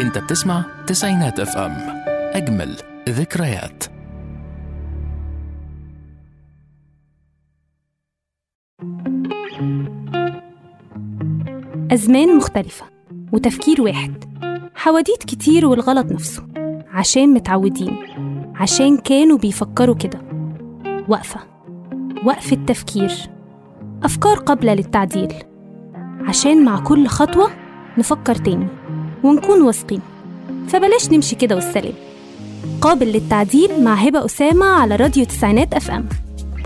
انت بتسمع تسعينات اف ام اجمل ذكريات أزمان مختلفة وتفكير واحد حواديت كتير والغلط نفسه عشان متعودين عشان كانوا بيفكروا كده وقفة وقفة تفكير أفكار قابلة للتعديل عشان مع كل خطوة نفكر تاني ونكون واثقين فبلاش نمشي كده والسلام قابل للتعديل مع هبة أسامة على راديو تسعينات أف أم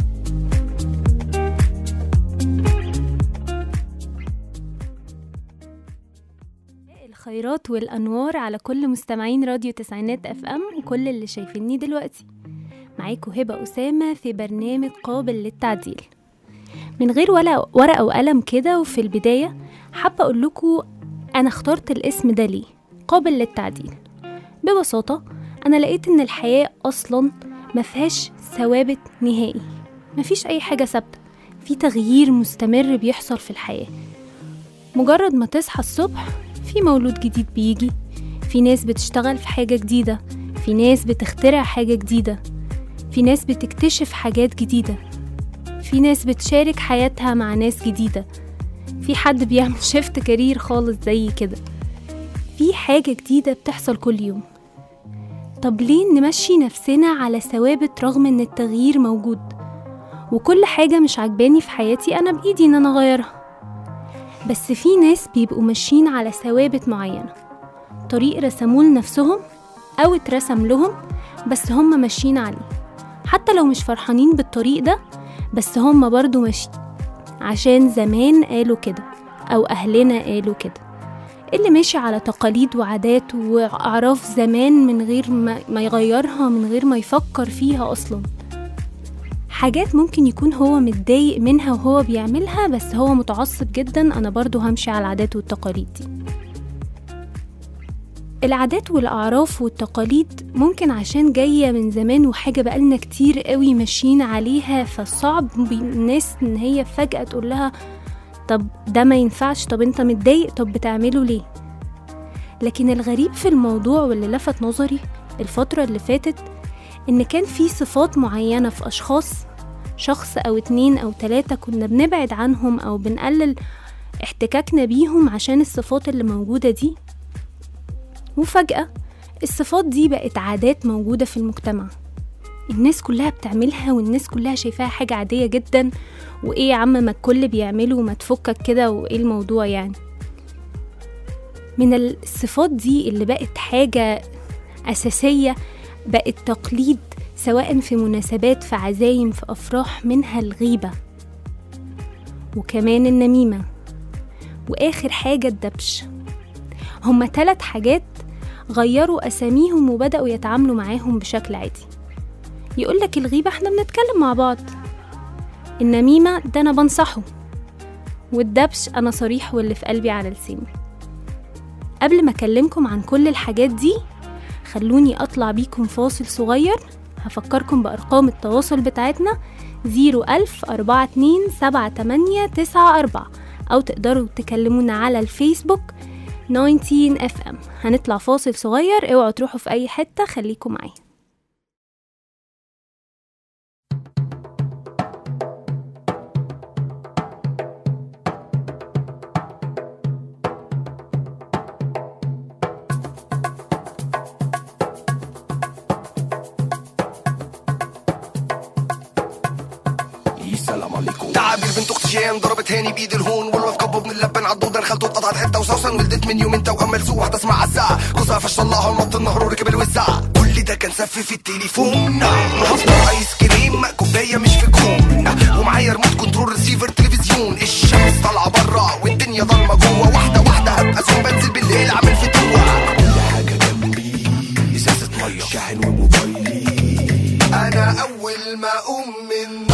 الخيرات والأنوار على كل مستمعين راديو تسعينات أف أم وكل اللي شايفيني دلوقتي معاكم هبة أسامة في برنامج قابل للتعديل من غير ولا ورقة وقلم كده وفي البداية حابة أقول لكم أنا اخترت الاسم ده ليه قابل للتعديل ببساطة أنا لقيت إن الحياة أصلا مفيهاش ثوابت نهائي مفيش أي حاجة ثابتة في تغيير مستمر بيحصل في الحياة مجرد ما تصحى الصبح في مولود جديد بيجي في ناس بتشتغل في حاجة جديدة في ناس بتخترع حاجة جديدة في ناس بتكتشف حاجات جديدة في ناس بتشارك حياتها مع ناس جديدة في حد بيعمل شيفت كارير خالص زي كده في حاجة جديدة بتحصل كل يوم طب ليه نمشي نفسنا على ثوابت رغم ان التغيير موجود وكل حاجة مش عجباني في حياتي أنا بإيدي إن أنا أغيرها بس في ناس بيبقوا ماشيين على ثوابت معينة طريق رسموه لنفسهم أو اترسم لهم بس هم ماشيين عليه حتى لو مش فرحانين بالطريق ده بس هم برضو ماشيين عشان زمان قالوا كده أو أهلنا قالوا كده اللي ماشي على تقاليد وعادات وأعراف زمان من غير ما, ما يغيرها من غير ما يفكر فيها أصلا حاجات ممكن يكون هو متضايق منها وهو بيعملها بس هو متعصب جدا أنا برضو همشي على العادات والتقاليد دي العادات والأعراف والتقاليد ممكن عشان جاية من زمان وحاجة بقالنا كتير قوي ماشيين عليها فصعب الناس إن هي فجأة تقول لها طب ده ما ينفعش طب انت متضايق طب بتعمله ليه لكن الغريب في الموضوع واللي لفت نظري الفترة اللي فاتت إن كان في صفات معينة في أشخاص شخص أو اتنين أو تلاتة كنا بنبعد عنهم أو بنقلل احتكاكنا بيهم عشان الصفات اللي موجودة دي وفجأة الصفات دي بقت عادات موجودة في المجتمع الناس كلها بتعملها والناس كلها شايفاها حاجة عادية جدا وإيه يا عم ما الكل بيعمله وما تفكك كده وإيه الموضوع يعني من الصفات دي اللي بقت حاجة أساسية بقت تقليد سواء في مناسبات في عزايم في أفراح منها الغيبة وكمان النميمة وآخر حاجة الدبش هما تلات حاجات غيروا أساميهم وبدأوا يتعاملوا معاهم بشكل عادي يقولك الغيبة احنا بنتكلم مع بعض النميمة ده أنا بنصحه والدبش أنا صريح واللي في قلبي على لساني قبل ما أكلمكم عن كل الحاجات دي خلوني أطلع بيكم فاصل صغير هفكركم بأرقام التواصل بتاعتنا زيرو ألف أربعة اتنين سبعة تمانية تسعة أربعة أو تقدروا تكلمونا على الفيسبوك 19 اف ام هنطلع فاصل صغير اوعوا تروحوا في أي حتة خليكم معايا السلام عليكم تعابير بنت اختي جيان ضربت هاني بايد الهون والواد كبه من اللبن عضودا خلته اتقطعت حته وسوسن ولدت من يومين توأم ملسوع واحده اسمها عزة جوزها فشل الله ونط النهر وركب الوزع كل ده كان سف في التليفون هفطر ايس كريم كوبايه مش في كوم ومعايا ريموت كنترول ريسيفر تلفزيون الشمس طالعه برا والدنيا ضلمه جوه واحده واحده هبقى زوم بنزل بالليل اعمل فتوه كل حاجه جنبي ازازه ميه شاحن وموبايلي انا اول ما اقوم من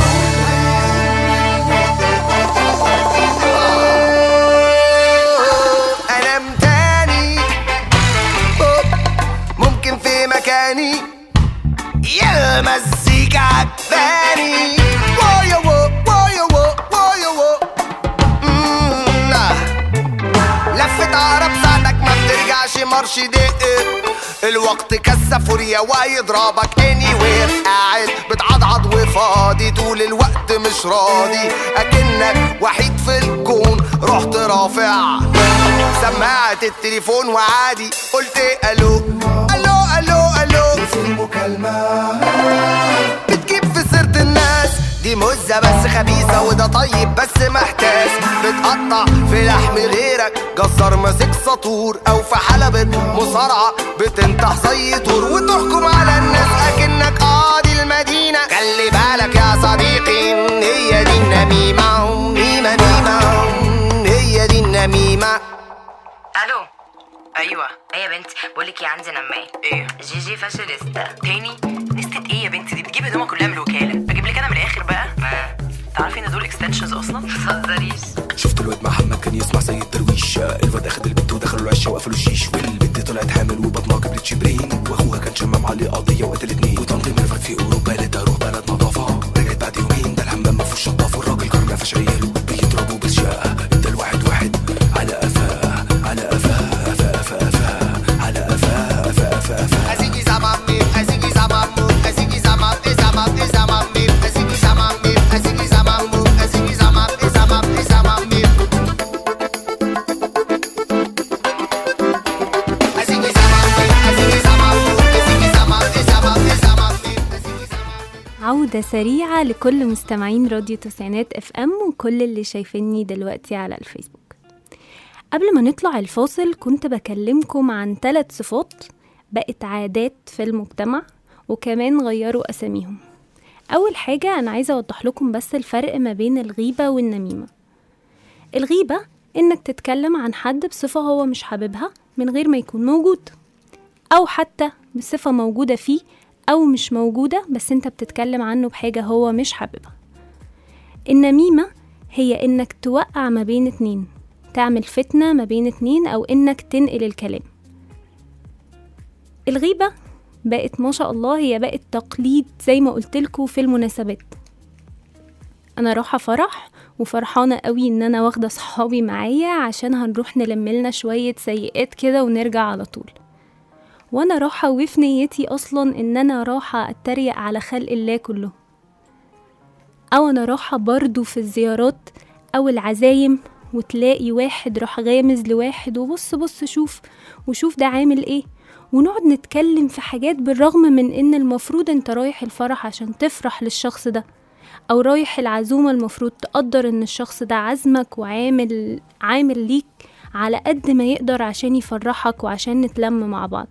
انام تاني ممكن في مكاني يا مزيكا عجباني المرش دق الوقت كثف فوريا ويضربك اني وير قاعد بتعضعض وفاضي طول الوقت مش راضي اكنك وحيد في الكون رحت رافع سماعة التليفون وعادي قلت الو الو الو الو في المكالمة بتجيب في سيرة الناس دي مزة بس خبيثة وده طيب بس محتاس بتقطع في لحم غيرك جزار ماسك سطور او في حلبة مصارعة بتنتح زي طور وتحكم على الناس اكنك قاضي المدينة خلي بالك يا صديقي هي دي النميمة ميمة ميمة هي دي النميمة الو ايوه ايه يا بنتي بقول لك ايه عندي نمايه ايه جي جي فاشينيستا تاني نستة ايه يا بنتي دي بتجيب هدومها كلها من الوكاله اجيب لك انا من الاخر بقى ما تعرفي ان دول اكستنشنز اصلا ما تهزريش شفت الواد محمد كان يسمع سيد درويش الواد اخد البنت ودخلوا العشه وقفلوا الشيش والبنت طلعت حامل وبطنها جابت شبرين واخوها كان شمام عليه قضيه وقتل اتنين وطنط مرفت في اوروبا قالت اروح بلد نظافه رجعت بعد يومين ده الحمام ما فيهوش شطاف والراجل كان قافش عياله بيضربوا بالشقه ادى الواحد واحد على قفاه على قفاه قفاه قفاه قفاه على قفاه قفاه قفاه قفاه Asiki zamami, asiki zamamu, asiki zamam, izamam, izamami, asiki zamami, asiki zamamu, asiki zamam, izamam, izamami. Asiki zamami, asiki zamamu, asiki zamam, izamam, izamami, asiki zamami. عودة سريعة لكل مستمعين راديو تسعينات اف ام وكل اللي شايفيني دلوقتي على الفيسبوك قبل ما نطلع الفاصل كنت بكلمكم عن ثلاث صفات بقت عادات في المجتمع وكمان غيروا أساميهم أول حاجة أنا عايزة أوضح لكم بس الفرق ما بين الغيبة والنميمة الغيبة إنك تتكلم عن حد بصفة هو مش حاببها من غير ما يكون موجود أو حتى بصفة موجودة فيه أو مش موجودة بس أنت بتتكلم عنه بحاجة هو مش حاببها النميمة هي إنك توقع ما بين اتنين تعمل فتنة ما بين اتنين أو إنك تنقل الكلام الغيبة بقت ما شاء الله هي بقت تقليد زي ما قلتلكوا في المناسبات أنا رايحة فرح وفرحانة قوي إن أنا واخدة صحابي معايا عشان هنروح نلملنا شوية سيئات كده ونرجع على طول وانا راحة وفي نيتي اصلا ان انا راحة اتريق على خلق الله كله او انا راحة برضو في الزيارات او العزايم وتلاقي واحد راح غامز لواحد وبص بص شوف وشوف ده عامل ايه ونقعد نتكلم في حاجات بالرغم من ان المفروض انت رايح الفرح عشان تفرح للشخص ده او رايح العزومة المفروض تقدر ان الشخص ده عزمك وعامل عامل ليك على قد ما يقدر عشان يفرحك وعشان نتلم مع بعض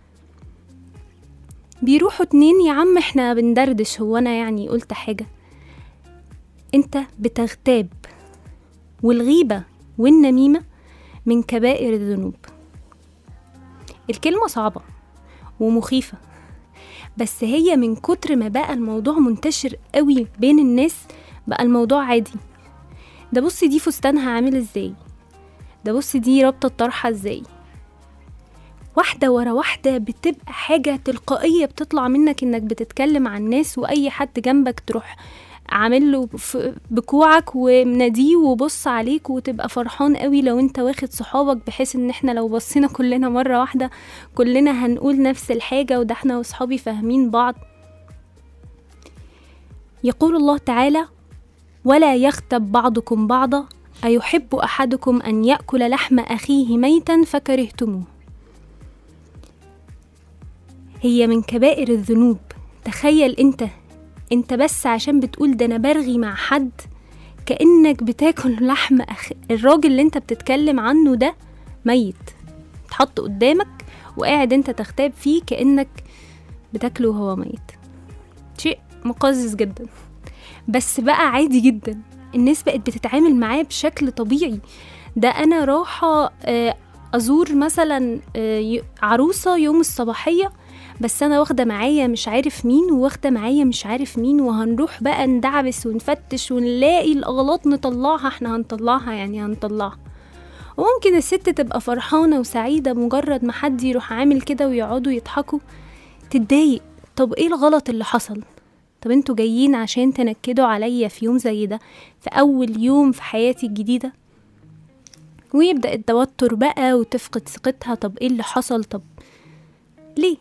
بيروحوا اتنين يا عم احنا بندردش هو انا يعني قلت حاجة انت بتغتاب والغيبة والنميمة من كبائر الذنوب الكلمة صعبة ومخيفة بس هي من كتر ما بقى الموضوع منتشر قوي بين الناس بقى الموضوع عادي ده بصي دي فستانها عامل ازاي ده بصي دي رابطة الطرحة ازاي واحدة ورا واحدة بتبقى حاجة تلقائية بتطلع منك انك بتتكلم عن الناس واي حد جنبك تروح عامل له ف- بكوعك ومناديه وبص عليك وتبقى فرحان قوي لو انت واخد صحابك بحيث ان احنا لو بصينا كلنا مرة واحدة كلنا هنقول نفس الحاجة وده احنا وصحابي فاهمين بعض يقول الله تعالى ولا يغتب بعضكم بعضا أيحب أحدكم أن يأكل لحم أخيه ميتا فكرهتموه هي من كبائر الذنوب تخيل انت انت بس عشان بتقول ده انا برغي مع حد كأنك بتاكل لحم أخ... الراجل اللي انت بتتكلم عنه ده ميت اتحط قدامك وقاعد انت تغتاب فيه كأنك بتاكله وهو ميت شيء مقزز جدا بس بقى عادي جدا الناس بقت بتتعامل معاه بشكل طبيعي ده انا رايحه آه، ازور مثلا آه، ي- عروسه يوم الصباحيه بس انا واخده معايا مش عارف مين وواخده معايا مش عارف مين وهنروح بقى ندعبس ونفتش ونلاقي الاغلاط نطلعها احنا هنطلعها يعني هنطلعها وممكن الست تبقى فرحانه وسعيده مجرد ما حد يروح عامل كده ويقعدوا يضحكوا تتضايق طب ايه الغلط اللي حصل طب انتوا جايين عشان تنكدوا عليا في يوم زي ده في اول يوم في حياتي الجديده ويبدأ التوتر بقى وتفقد ثقتها طب ايه اللي حصل طب ليه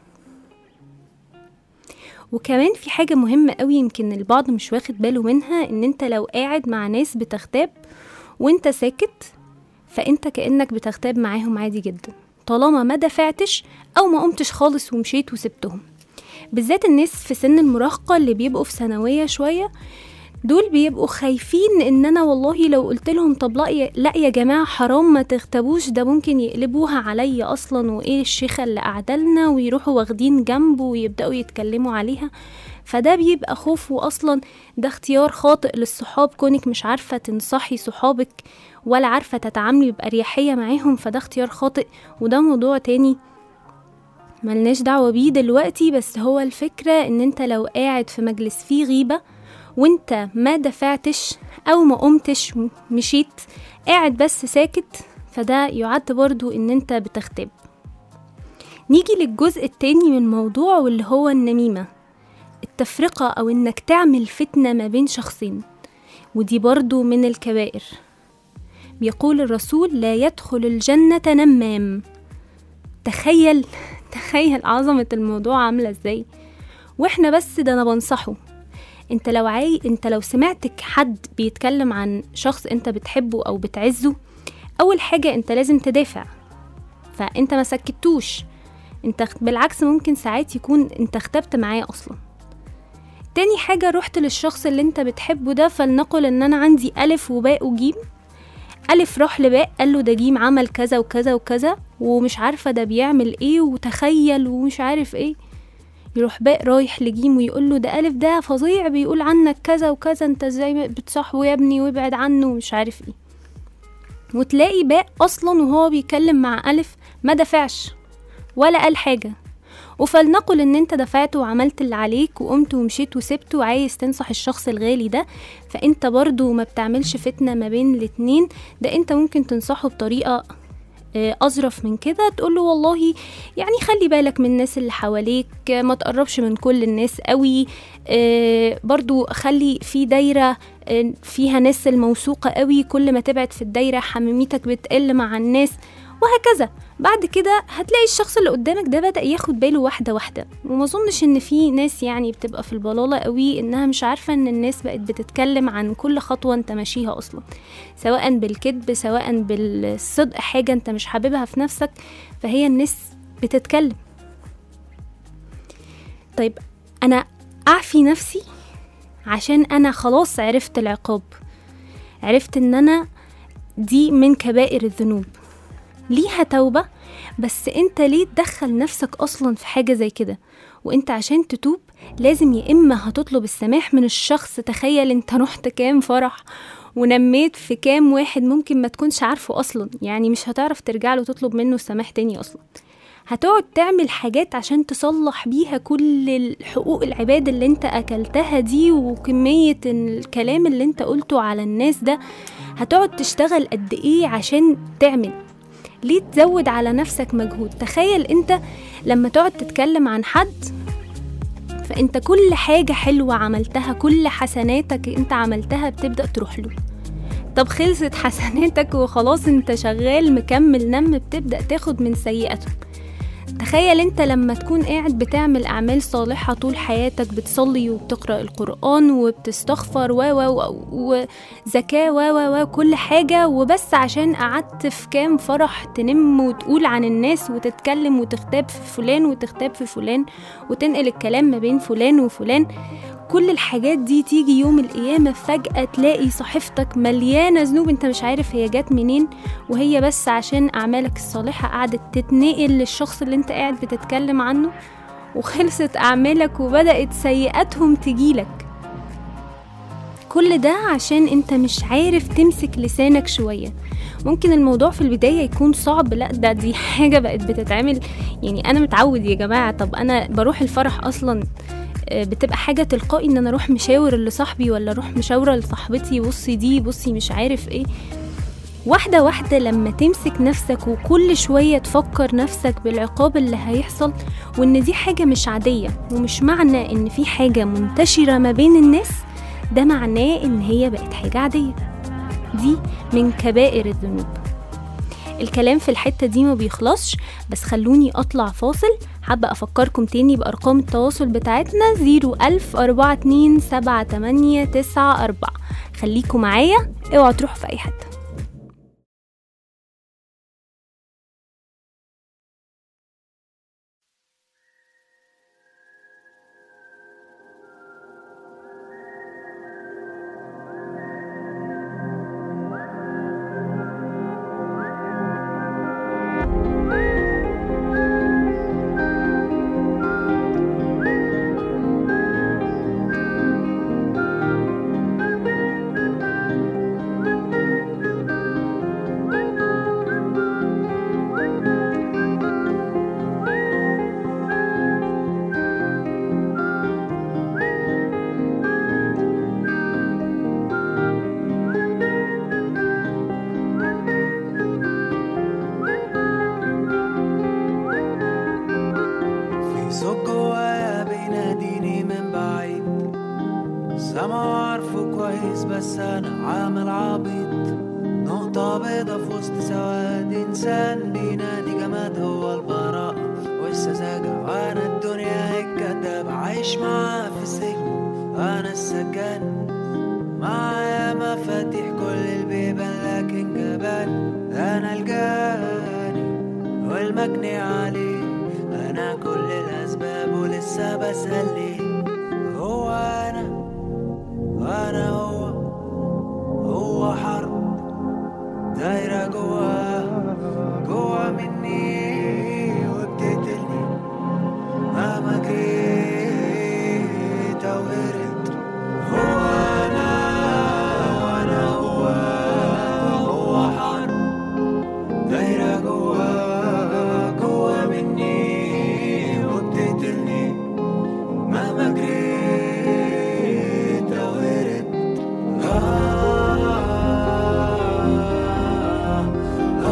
وكمان في حاجة مهمة قوي يمكن البعض مش واخد باله منها ان انت لو قاعد مع ناس بتغتاب وانت ساكت فانت كأنك بتغتاب معاهم عادي جدا طالما ما دفعتش او ما قمتش خالص ومشيت وسبتهم بالذات الناس في سن المراهقة اللي بيبقوا في ثانوية شوية دول بيبقوا خايفين ان انا والله لو قلت لهم طب لا يا, لا يا جماعه حرام ما تغتابوش ده ممكن يقلبوها عليا اصلا وايه الشيخه اللي قاعده لنا ويروحوا واخدين جنبه ويبداوا يتكلموا عليها فده بيبقى خوف واصلا ده اختيار خاطئ للصحاب كونك مش عارفه تنصحي صحابك ولا عارفه تتعاملي باريحيه معاهم فده اختيار خاطئ وده موضوع تاني ملناش دعوه بيه دلوقتي بس هو الفكره ان انت لو قاعد في مجلس فيه غيبه وانت ما دفعتش او ما قمتش مشيت قاعد بس ساكت فده يعد برضو ان انت بتغتاب نيجي للجزء التاني من الموضوع واللي هو النميمة التفرقة او انك تعمل فتنة ما بين شخصين ودي برضو من الكبائر بيقول الرسول لا يدخل الجنة نمام تخيل تخيل عظمة الموضوع عاملة ازاي واحنا بس ده انا بنصحه انت لو عاي... انت لو سمعتك حد بيتكلم عن شخص انت بتحبه او بتعزه اول حاجة انت لازم تدافع فانت ما سكتوش انت بالعكس ممكن ساعات يكون انت اختبت معاه اصلا تاني حاجة رحت للشخص اللي انت بتحبه ده فلنقل ان انا عندي الف وباء وجيم ألف راح لباء قال له ده جيم عمل كذا وكذا وكذا ومش عارفة ده بيعمل ايه وتخيل ومش عارف ايه يروح باء رايح لجيم ويقول له ده ألف ده فظيع بيقول عنك كذا وكذا انت ازاي بتصاحبه يا ابني وابعد عنه ومش عارف ايه وتلاقي باء أصلا وهو بيتكلم مع ألف ما دفعش ولا قال حاجة وفلنقل ان انت دفعت وعملت اللي عليك وقمت ومشيت وسبت وعايز تنصح الشخص الغالي ده فانت برضو ما بتعملش فتنة ما بين الاتنين ده انت ممكن تنصحه بطريقة آه، أظرف من كده تقول له والله يعني خلي بالك من الناس اللي حواليك آه، ما تقربش من كل الناس قوي آه، برضو خلي في دايرة آه، فيها ناس الموثوقة قوي كل ما تبعد في الدايرة حميميتك بتقل مع الناس وهكذا بعد كده هتلاقي الشخص اللي قدامك ده بدأ ياخد باله واحدة واحدة وما اظنش ان في ناس يعني بتبقى في البلالة قوي انها مش عارفة ان الناس بقت بتتكلم عن كل خطوة انت ماشيها اصلا سواء بالكذب سواء بالصدق حاجة انت مش حاببها في نفسك فهي الناس بتتكلم طيب انا اعفي نفسي عشان انا خلاص عرفت العقاب عرفت ان انا دي من كبائر الذنوب ليها توبة بس انت ليه تدخل نفسك اصلا في حاجة زي كده وانت عشان تتوب لازم يا اما هتطلب السماح من الشخص تخيل انت رحت كام فرح ونميت في كام واحد ممكن ما تكونش عارفه اصلا يعني مش هتعرف ترجع له تطلب منه السماح تاني اصلا هتقعد تعمل حاجات عشان تصلح بيها كل الحقوق العباد اللي انت اكلتها دي وكمية الكلام اللي انت قلته على الناس ده هتقعد تشتغل قد ايه عشان تعمل ليه تزود على نفسك مجهود تخيل انت لما تقعد تتكلم عن حد فانت كل حاجة حلوة عملتها كل حسناتك انت عملتها بتبدأ تروح له طب خلصت حسناتك وخلاص انت شغال مكمل نم بتبدأ تاخد من سيئته تخيل انت لما تكون قاعد بتعمل اعمال صالحة طول حياتك بتصلي وبتقرأ القرآن وبتستغفر و و وزكاة و و و كل حاجة وبس عشان قعدت في كام فرح تنم وتقول عن الناس وتتكلم وتختاب في فلان وتختاب في فلان وتنقل الكلام ما بين فلان وفلان كل الحاجات دي تيجي يوم القيامة فجأة تلاقي صحيفتك مليانة ذنوب انت مش عارف هي جات منين وهي بس عشان أعمالك الصالحة قعدت تتنقل للشخص اللي انت قاعد بتتكلم عنه وخلصت أعمالك وبدأت سيئاتهم تجيلك كل ده عشان انت مش عارف تمسك لسانك شوية ممكن الموضوع في البداية يكون صعب لا ده دي حاجة بقت بتتعمل يعني أنا متعود يا جماعة طب أنا بروح الفرح أصلا آه، بتبقى حاجة تلقائي ان انا اروح مشاور لصاحبي ولا اروح مشاورة لصاحبتي بصي دي بصي مش عارف ايه واحدة واحدة لما تمسك نفسك وكل شوية تفكر نفسك بالعقاب اللي هيحصل وان دي حاجة مش عادية ومش معنى ان في حاجة منتشرة ما بين الناس ده معناه ان هي بقت حاجة عادية دي من كبائر الذنوب الكلام في الحتة دي ما بيخلصش بس خلوني أطلع فاصل حابة أفكركم تاني بأرقام التواصل بتاعتنا 010427894 خليكم معايا اوعوا تروحوا في أي حتة في صوت جوايا بيناديني من بعيد سما عارفه كويس بس انا عامل عبيط نقطة بيضة في وسط سواد انسان بينادي جماد هو البراءة والسذاجة وانا الدنيا الكداب عايش معاه في سجن انا السجان معايا مفاتيح كل البيبان لكن جبان انا الجاني والمجني عليه انا كل الاسباب ولسه بسأل ليه هو انا وانا هو هو حرب دايرة جوا جوا مني وبتقتلني مهما جريت او هربت هو انا وانا هو هو حرب دايرة جوا جوا مني وبتقتلني مهما جريت أو هربت آه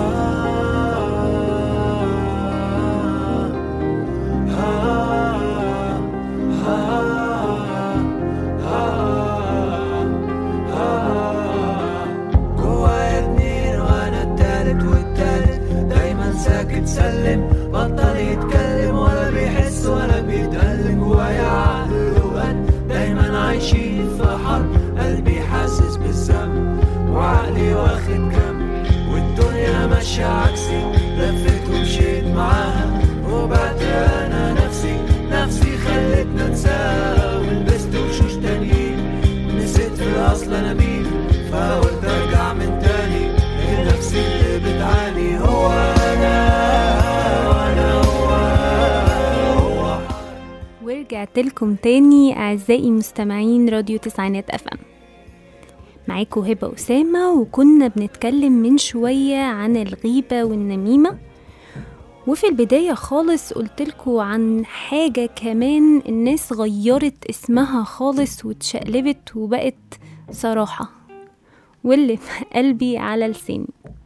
جوايا اتنين وانا التالت والتالت دايما ساكت سلم بطل يتكلم ولا بيحس ولا بيتألم جوايا عقل وقلب دايما عايشين في حرب قلبي حاسس بالذنب وعقلي واخد كم والدنيا ماشية عكسي لفت ومشيت معاها وبعد انا نفسي نفسي خلتنا انساها ولبست وشوش تانيين نسيت في الاصل انا مين فقلت ارجع من تاني لنفسي اللي بتعاني هو انا وانا هو هو ورجعت لكم تاني أعزائي مستمعين راديو تسعينات أف أم معاكم هبة أسامة وكنا بنتكلم من شوية عن الغيبة والنميمة وفي البداية خالص قلتلكوا عن حاجة كمان الناس غيرت اسمها خالص واتشقلبت وبقت صراحة واللي في قلبي على لساني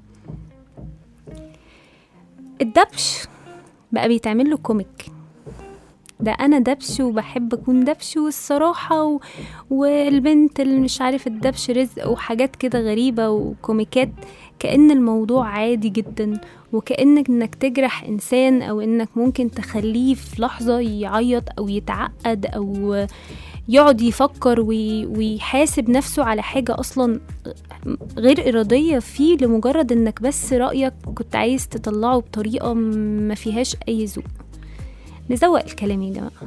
الدبش بقى بيتعمل له كوميك ده انا دبش وبحب اكون دبش والصراحه و... والبنت اللي مش عارف الدبش رزق وحاجات كده غريبه وكوميكات كأن الموضوع عادي جدا وكأنك انك تجرح انسان او انك ممكن تخليه في لحظه يعيط او يتعقد او يقعد يفكر وي... ويحاسب نفسه على حاجه اصلا غير اراديه فيه لمجرد انك بس رايك كنت عايز تطلعه بطريقه ما فيهاش اي ذوق نزوق الكلام يا جماعة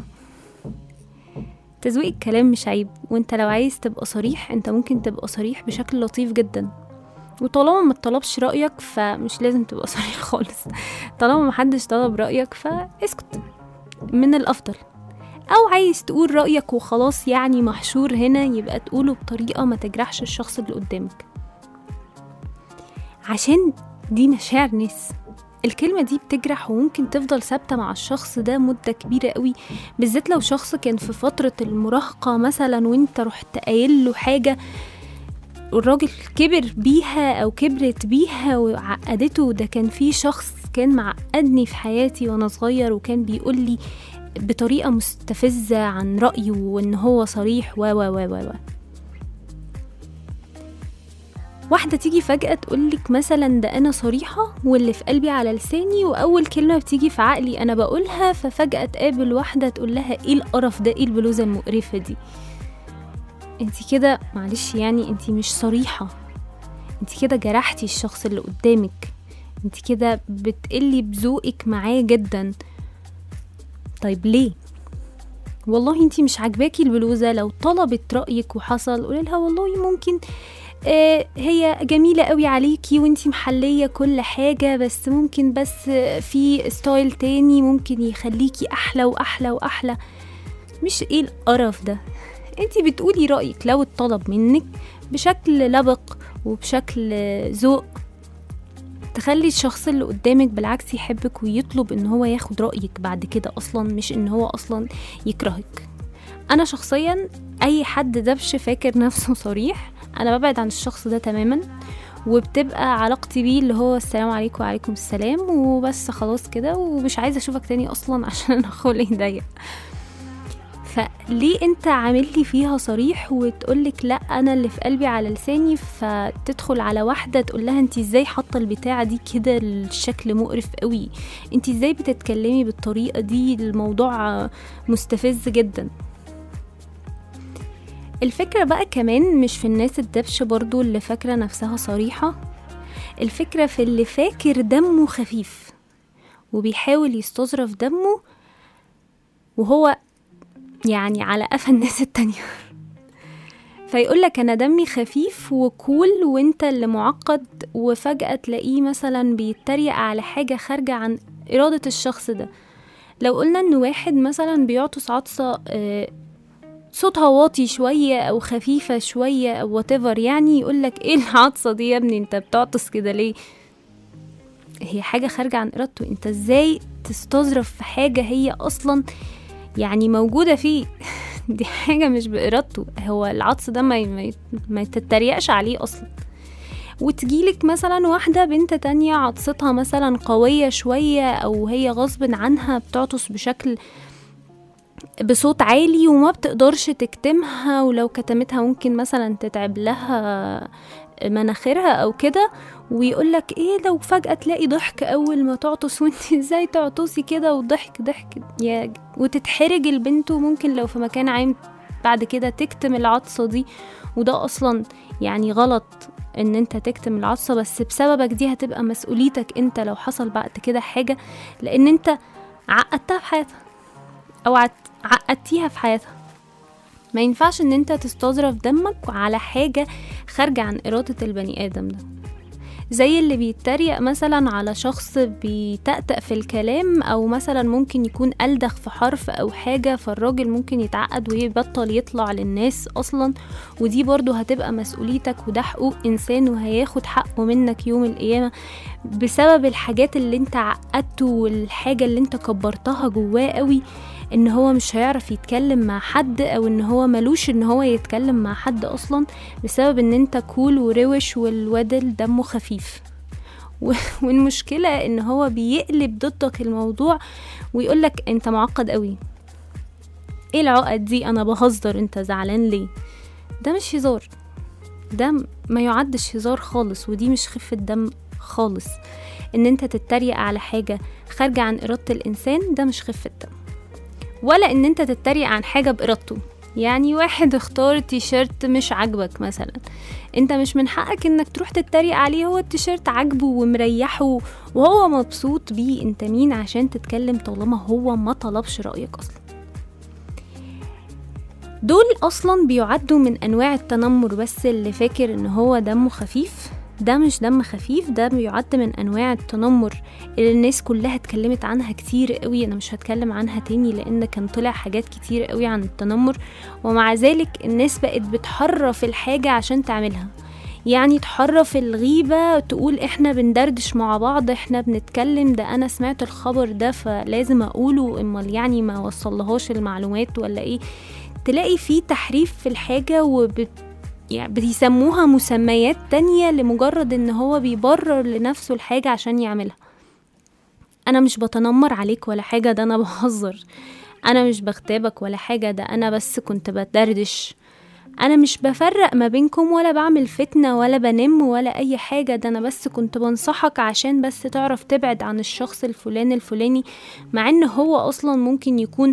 تزويق الكلام مش عيب وانت لو عايز تبقى صريح انت ممكن تبقى صريح بشكل لطيف جدا وطالما ما طلبش رأيك فمش لازم تبقى صريح خالص طالما محدش طلب رأيك فاسكت من الأفضل أو عايز تقول رأيك وخلاص يعني محشور هنا يبقى تقوله بطريقة ما تجرحش الشخص اللي قدامك عشان دي مشاعر ناس الكلمة دي بتجرح وممكن تفضل ثابتة مع الشخص ده مدة كبيرة قوي بالذات لو شخص كان في فترة المراهقة مثلا وانت رحت قايل له حاجة الراجل كبر بيها او كبرت بيها وعقدته ده كان في شخص كان معقدني في حياتي وانا صغير وكان بيقول لي بطريقة مستفزة عن رأيه وان هو صريح و و و و و واحدة تيجي فجأة تقولك مثلا ده أنا صريحة واللي في قلبي على لساني وأول كلمة بتيجي في عقلي أنا بقولها ففجأة تقابل واحدة تقول لها إيه القرف ده إيه البلوزة المقرفة دي انت كده معلش يعني انت مش صريحة انت كده جرحتي الشخص اللي قدامك انت كده بتقلي بذوقك معاه جدا طيب ليه والله انت مش عاجباكي البلوزة لو طلبت رأيك وحصل قولي لها والله ممكن آه هي جميلة قوي عليكي وانتي محلية كل حاجة بس ممكن بس آه، في ستايل تاني ممكن يخليكي أحلى وأحلى وأحلى مش ايه القرف ده انتي بتقولي رأيك لو اتطلب منك بشكل لبق وبشكل آه، ذوق تخلي الشخص اللي قدامك بالعكس يحبك ويطلب ان هو ياخد رأيك بعد كده اصلا مش ان هو اصلا يكرهك انا شخصيا اي حد دبش فاكر نفسه صريح انا ببعد عن الشخص ده تماما وبتبقى علاقتي بيه اللي هو السلام عليكم وعليكم السلام وبس خلاص كده ومش عايزه اشوفك تاني اصلا عشان انا خلقي ضيق فليه انت عامل لي فيها صريح وتقولك لا انا اللي في قلبي على لساني فتدخل على واحده تقول لها انت ازاي حاطه البتاعه دي كده الشكل مقرف قوي انت ازاي بتتكلمي بالطريقه دي الموضوع مستفز جدا الفكرة بقى كمان مش في الناس الدبش برضو اللي فاكرة نفسها صريحة الفكرة في اللي فاكر دمه خفيف وبيحاول يستظرف دمه وهو يعني على قفا الناس التانية فيقول لك انا دمي خفيف وكول وانت اللي معقد وفجأة تلاقيه مثلا بيتريق على حاجة خارجة عن إرادة الشخص ده لو قلنا ان واحد مثلا بيعطس عطسة آه، صوتها واطي شوية أو خفيفة شوية أو whatever يعني يقولك إيه العطسة دي يا ابني أنت بتعطس كده ليه هي حاجة خارجة عن إرادته أنت إزاي تستظرف في حاجة هي أصلا يعني موجودة فيه دي حاجة مش بإرادته هو العطس ده ما, ي- ما, ي- ما تتريقش عليه أصلا وتجيلك مثلا واحدة بنت تانية عطستها مثلا قوية شوية أو هي غصب عنها بتعطس بشكل بصوت عالي وما بتقدرش تكتمها ولو كتمتها ممكن مثلا تتعب لها مناخيرها او كده ويقولك ايه لو فجأة تلاقي ضحك اول ما تعطس وانت ازاي تعطسي كده وضحك ضحك يا وتتحرج البنت وممكن لو في مكان عام بعد كده تكتم العطسة دي وده اصلا يعني غلط ان انت تكتم العطسة بس بسببك دي هتبقى مسؤوليتك انت لو حصل بعد كده حاجة لان انت عقدتها في حياتها او عت- عقدتيها في حياتها ما ينفعش ان انت تستظرف دمك على حاجة خارجة عن إرادة البني آدم ده زي اللي بيتريق مثلا على شخص بيتأتأ في الكلام او مثلا ممكن يكون ألدغ في حرف او حاجة فالراجل ممكن يتعقد ويبطل يطلع للناس اصلا ودي برضو هتبقى مسؤوليتك وده حقوق انسان وهياخد حقه منك يوم القيامة بسبب الحاجات اللي انت عقدته والحاجة اللي انت كبرتها جواه قوي ان هو مش هيعرف يتكلم مع حد او ان هو ملوش ان هو يتكلم مع حد اصلا بسبب ان انت كول وروش والودل دمه خفيف و- والمشكلة ان هو بيقلب ضدك الموضوع ويقولك انت معقد قوي ايه العقد دي انا بهزر انت زعلان ليه ده مش هزار ده م- ما يعدش هزار خالص ودي مش خفة دم خالص ان انت تتريق على حاجة خارجة عن ارادة الانسان ده مش خفة دم ولا ان انت تتريق عن حاجة بارادته يعني واحد اختار تيشيرت مش عاجبك مثلا انت مش من حقك انك تروح تتريق عليه هو التيشيرت عاجبه ومريحه وهو مبسوط بيه انت مين عشان تتكلم طالما هو ما طلبش رأيك اصلا دول اصلا بيعدوا من انواع التنمر بس اللي فاكر ان هو دمه خفيف ده مش دم خفيف ده بيعد من انواع التنمر اللي الناس كلها اتكلمت عنها كتير قوي انا مش هتكلم عنها تاني لان كان طلع حاجات كتير قوي عن التنمر ومع ذلك الناس بقت بتحرف الحاجة عشان تعملها يعني تحرف الغيبة تقول احنا بندردش مع بعض احنا بنتكلم ده انا سمعت الخبر ده فلازم اقوله امال يعني ما وصلهاش المعلومات ولا ايه تلاقي فيه تحريف في الحاجة وبت يعني بيسموها مسميات تانية لمجرد ان هو بيبرر لنفسه الحاجة عشان يعملها انا مش بتنمر عليك ولا حاجة ده انا بهزر انا مش بغتابك ولا حاجة ده انا بس كنت بدردش انا مش بفرق ما بينكم ولا بعمل فتنة ولا بنم ولا اي حاجة ده انا بس كنت بنصحك عشان بس تعرف تبعد عن الشخص الفلاني الفلاني مع ان هو اصلا ممكن يكون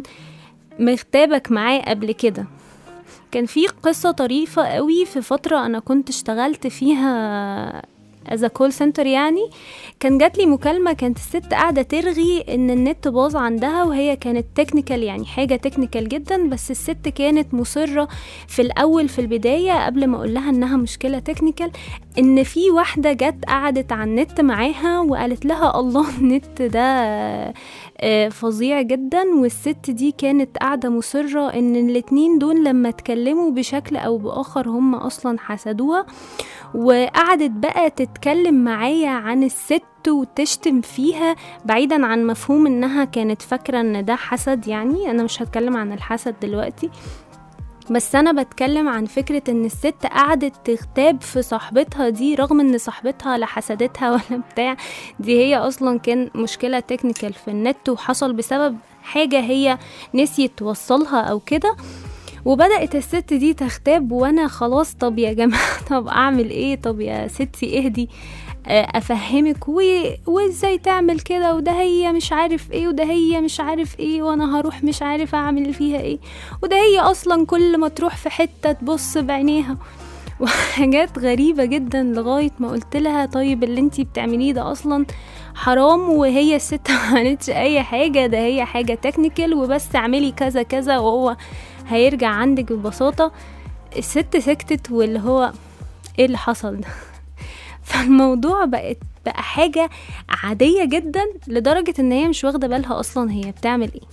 مغتابك معاه قبل كده كان في قصة طريفة قوي في فترة أنا كنت اشتغلت فيها از كول سنتر يعني كان جات لي مكالمه كانت الست قاعده ترغي ان النت باظ عندها وهي كانت تكنيكال يعني حاجه تكنيكال جدا بس الست كانت مصره في الاول في البدايه قبل ما اقول لها انها مشكله تكنيكال ان في واحده جت قعدت على النت معاها وقالت لها الله النت ده آه، فظيع جدا والست دي كانت قاعده مصره ان الاتنين دول لما اتكلموا بشكل او باخر هم اصلا حسدوها وقعدت بقى تتكلم معايا عن الست وتشتم فيها بعيدا عن مفهوم انها كانت فاكرة ان ده حسد يعني انا مش هتكلم عن الحسد دلوقتي بس انا بتكلم عن فكرة ان الست قعدت تغتاب في صاحبتها دي رغم ان صاحبتها لا حسدتها ولا بتاع دي هي اصلا كان مشكلة تكنيكال في النت وحصل بسبب حاجة هي نسيت توصلها او كده وبدأت الست دي تغتاب وانا خلاص طب يا جماعة طب اعمل ايه طب يا ستي اهدي آه، افهمك و... وازاي تعمل كده وده هي مش عارف ايه وده هي مش عارف ايه وانا هروح مش عارف اعمل فيها ايه وده هي اصلا كل ما تروح في حتة تبص بعينيها وحاجات غريبة جدا لغاية ما قلت لها طيب اللي انتي بتعمليه ده اصلا حرام وهي الست ما عملتش اي حاجة ده هي حاجة تكنيكال وبس اعملي كذا كذا وهو هيرجع عندك ببساطة الست سكتت واللي هو ايه اللي حصل ده فالموضوع بقت بقى حاجة عادية جدا لدرجة ان هي مش واخدة بالها اصلا هي بتعمل ايه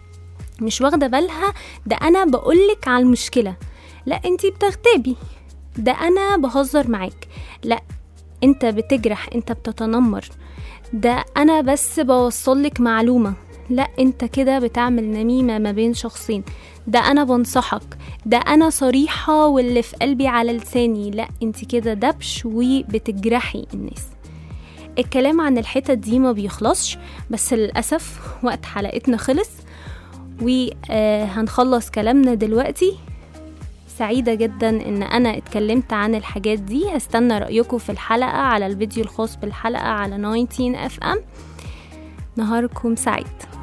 مش واخدة بالها ده انا بقولك على المشكلة لا انتي بتغتابي ده انا بهزر معاك لا انت بتجرح انت بتتنمر ده انا بس بوصلك معلومة لا انت كده بتعمل نميمة ما بين شخصين ده انا بنصحك ده انا صريحة واللي في قلبي على لساني لا انت كده دبش وبتجرحي الناس الكلام عن الحتت دي ما بيخلصش بس للأسف وقت حلقتنا خلص وهنخلص كلامنا دلوقتي سعيدة جدا ان انا اتكلمت عن الحاجات دي هستنى رأيكم في الحلقة على الفيديو الخاص بالحلقة على 19 اف ام نهاركم سعيد